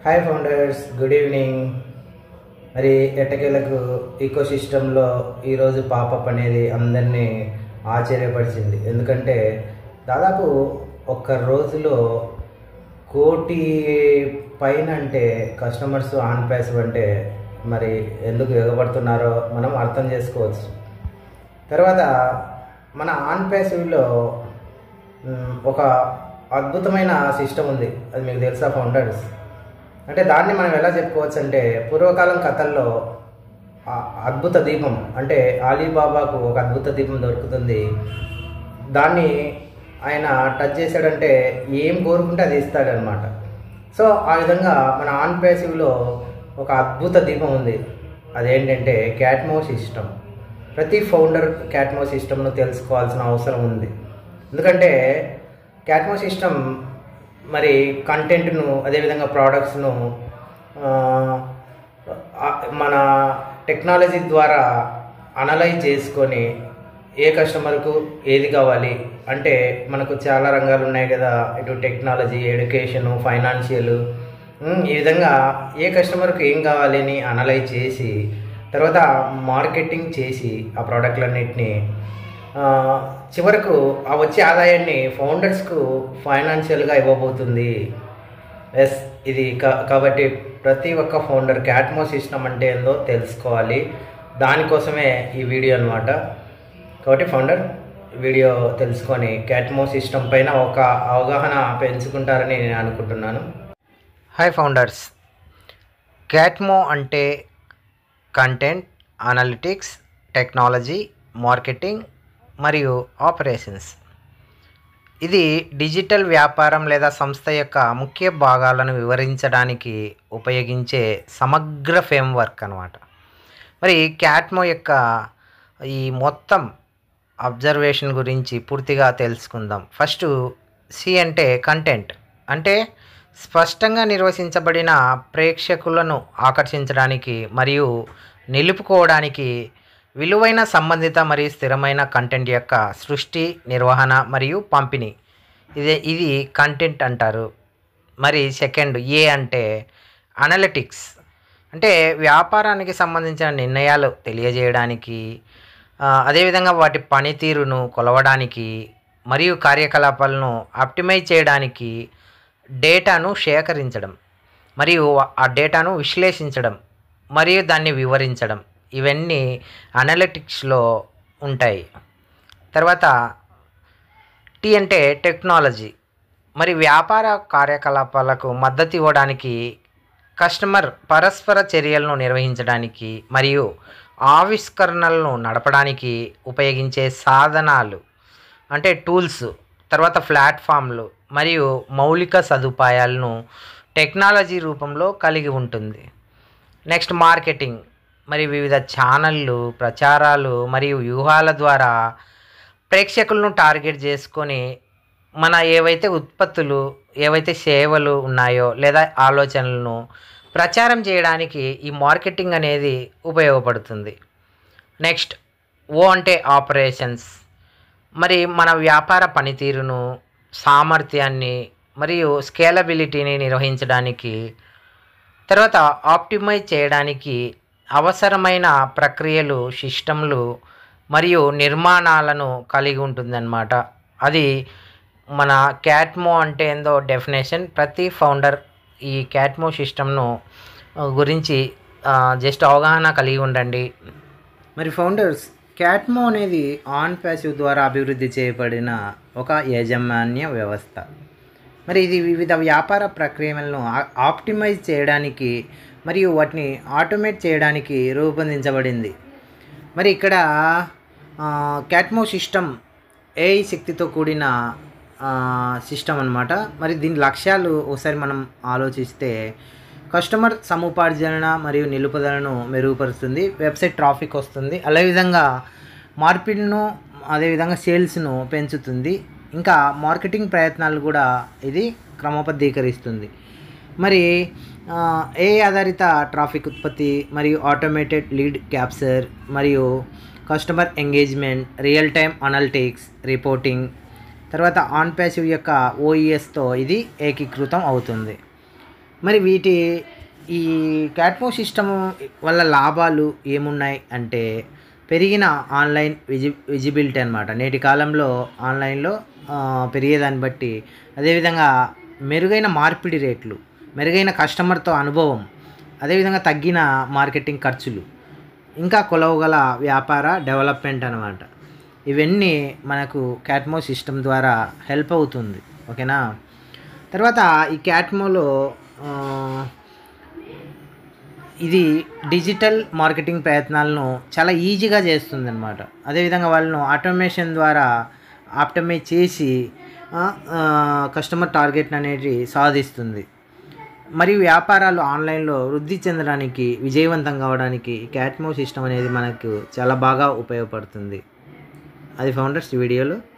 hi founders good evening మరి ఎట్టకేలకు eco సిస్టంలో ఈరోజు పాపప్ అనేది అందరినీ ఆశ్చర్యపరిచింది ఎందుకంటే దాదాపు ఒక్క రోజులో కోటి పైన అంటే కస్టమర్స్ ఆన్ ప్యాసివ్ అంటే మరి ఎందుకు ఎగబడుతున్నారో మనం అర్థం చేసుకోవచ్చు తర్వాత మన ఆన్ ప్యాసివ్లో మ్, ఒక అద్భుతమైన సిస్టమ్ ఉంది అది మీకు తెలుసా ఫౌండర్స్ అంటే దాన్ని మనం ఎలా చెప్పుకోవచ్చు అంటే పూర్వకాలం కథల్లో ఆ అద్భుత దీపం అంటే అలీబాబాకు ఒక అద్భుత దీపం దొరుకుతుంది దాన్ని ఆయన టచ్ చేశాడంటే ఏం కోరుకుంటే అది ఇస్తాడనమాట సో ఆ విధంగా మన ఆన్ ప్యాసివ్లో ఒక అద్భుత దీపం ఉంది అదేంటంటే క్యాట్మో సిస్టమ్ ప్రతి ఫౌండర్ క్యాట్మో సిస్టమ్ను తెలుసుకోవాల్సిన అవసరం ఉంది ఎందుకంటే క్యాట్మో సిస్టమ్ మరి కంటెంట్ను అదేవిధంగా ప్రోడక్ట్స్ను మన టెక్నాలజీ ద్వారా అనలైజ్ చేసుకొని ఏ కస్టమర్కు ఏది కావాలి అంటే మనకు చాలా రంగాలు ఉన్నాయి కదా ఇటు టెక్నాలజీ ఎడ్యుకేషను ఫైనాన్షియల్ ఈ విధంగా ఏ కస్టమర్కి ఏం కావాలి అని అనలైజ్ చేసి తర్వాత మార్కెటింగ్ చేసి ఆ ప్రోడక్ట్లన్నింటినీ ఆ, చివరకు ఆ వచ్చే ఆదాయాన్ని ఫౌండర్స్కు ఫైనాన్షియల్గా ఇవ్వబోతుంది ఎస్ ఇది కా- కాబట్టి ప్రతి ఒక్క ఫౌండర్ క్యాట్మో సిస్టమ్ అంటే ఏందో తెలుసుకోవాలి దానికోసమే ఈ వీడియో అనమాట కాబట్టి ఫౌండర్ వీడియో తెలుసుకొని క్యాట్మో సిస్టమ్ పైన ఒక అవగాహన పెంచుకుంటారని నేను అనుకుంటున్నాను హాయ్ ఫౌండర్స్ క్యాట్మో అంటే కంటెంట్ అనలిటిక్స్ టెక్నాలజీ మార్కెటింగ్ మరియు ఆపరేషన్స్ ఇది డిజిటల్ వ్యాపారం లేదా సంస్థ యొక్క ముఖ్య భాగాలను వివరించడానికి ఉపయోగించే సమగ్ర ఫ్రేమ్వర్క్ అనమాట మరి క్యాట్మో యొక్క ఈ మొత్తం అబ్జర్వేషన్ గురించి పూర్తిగా తెలుసుకుందాం ఫస్ట్ సి అంటే కంటెంట్ అంటే స్పష్టంగా నిర్వచించబడిన ప్రేక్షకులను ఆకర్షించడానికి మరియు నిలుపుకోవడానికి విలువైన సంబంధిత మరియు స్థిరమైన కంటెంట్ యొక్క సృష్టి నిర్వహణ మరియు పంపిణీ ఇదే ఇది కంటెంట్ అంటారు మరి సెకండ్ ఏ అంటే అనలిటిక్స్ అంటే వ్యాపారానికి సంబంధించిన నిర్ణయాలు తెలియజేయడానికి ఆ, అదేవిధంగా వాటి పనితీరును కొలవడానికి మరియు కార్యకలాపాలను ఆప్టిమైజ్ చేయడానికి డేటాను సేకరించడం మరియు ఆ డేటాను విశ్లేషించడం మరియు దాన్ని వివరించడం ఇవన్నీ అనలిటిక్స్లో ఉంటాయి తర్వాత టీ అంటే టెక్నాలజీ మరి వ్యాపార కార్యకలాపాలకు మద్దతు ఇవ్వడానికి కస్టమర్ పరస్పర చర్యలను నిర్వహించడానికి మరియు ఆవిష్కరణలను నడపడానికి ఉపయోగించే సాధనాలు అంటే టూల్స్ తర్వాత ప్లాట్ఫామ్లు మరియు మౌలిక సదుపాయాలను టెక్నాలజీ రూపంలో కలిగి ఉంటుంది నెక్స్ట్ మార్కెటింగ్ మరి వివిధ ఛానళ్ళు ప్రచారాలు మరియు వ్యూహాల ద్వారా ప్రేక్షకులను టార్గెట్ చేసుకొని మన ఏవైతే ఉత్పత్తులు ఏవైతే సేవలు ఉన్నాయో లేదా ఆలోచనలను ప్రచారం చేయడానికి ఈ మార్కెటింగ్ అనేది ఉపయోగపడుతుంది నెక్స్ట్ ఓ అంటే ఆపరేషన్స్ మరి మన వ్యాపార పనితీరును సామర్థ్యాన్ని మరియు స్కేలబిలిటీని నిర్వహించడానికి తర్వాత ఆప్టిమైజ్ చేయడానికి అవసరమైన ప్రక్రియలు సిస్టంలు మరియు నిర్మాణాలను కలిగి ఉంటుందన్నమాట అది మన క్యాట్మో అంటే ఏందో డెఫినేషన్ ప్రతి ఫౌండర్ ఈ క్యాట్మో సిస్టమ్ను ఆ, గురించి జస్ట్ అవగాహన కలిగి ఉండండి మరి ఫౌండర్స్ క్యాట్మో అనేది ఆన్ ప్యాసివ్ ద్వారా అభివృద్ధి చేయబడిన ఒక యాజమాన్య వ్యవస్థ మరి ఇది వివిధ వ్యాపార ప్రక్రియలను ఆ- ఆప్టిమైజ్ చేయడానికి మరియు వాటిని ఆటోమేట్ చేయడానికి రూపొందించబడింది మరి ఇక్కడ ఆ, క్యాట్మో సిస్టమ్ ఏఐ శక్తితో కూడిన ఆ, సిస్టమ్ అనమాట మరి దీని లక్ష్యాలు ఒకసారి మనం ఆలోచిస్తే కస్టమర్ సముపార్జన మరియు నిలుపుదలను మెరుగుపరుస్తుంది వెబ్సైట్ ట్రాఫిక్ వస్తుంది అదేవిధంగా మార్పిడిను అదేవిధంగా సేల్స్ను పెంచుతుంది ఇంకా మార్కెటింగ్ ప్రయత్నాలు కూడా ఇది క్రమబద్ధీకరిస్తుంది మరి ఏ ఆధారిత ట్రాఫిక్ ఉత్పత్తి మరియు ఆటోమేటెడ్ లీడ్ క్యాప్చర్ మరియు customer engagement real time analytics reporting తర్వాత ఆన్ ప్యాసివ్ యొక్క ఓఈఎస్తో ఇది ఏకీకృతం అవుతుంది మరి వీటి ఈ క్యాట్మో సిస్టమ్ వల్ల లాభాలు ఏమున్నాయి అంటే పెరిగిన ఆన్లైన్ విజి విజిబిలిటీ అనమాట నేటి కాలంలో ఆన్లైన్లో ఆ, పెరిగేదాన్ని బట్టి అదేవిధంగా మెరుగైన మార్పిడి రేట్లు మెరుగైన కస్టమర్తో అనుభవం అదేవిధంగా తగ్గిన మార్కెటింగ్ ఖర్చులు ఇంకా కొలవగల వ్యాపార డెవలప్మెంట్ అనమాట ఇవన్నీ మనకు క్యాట్మో సిస్టమ్ ద్వారా హెల్ప్ అవుతుంది ఓకేనా తర్వాత ఈ క్యాట్మోలో ఆ, ఇది డిజిటల్ మార్కెటింగ్ ప్రయత్నాలను చాలా ఈజీగా చేస్తుంది అనమాట అదేవిధంగా వాళ్ళను ఆటోమేషన్ ద్వారా ఆప్టమైజ్ చేసి ఆ, ఆ, కస్టమర్ టార్గెట్ అనేది సాధిస్తుంది మరియు వ్యాపారాలు ఆన్లైన్లో వృద్ధి చెందడానికి విజయవంతం కావడానికి క్యాట్మో సిస్టమ్ అనేది మనకు చాలా బాగా ఉపయోగపడుతుంది అది ఫౌండర్స్ ఈ వీడియోలో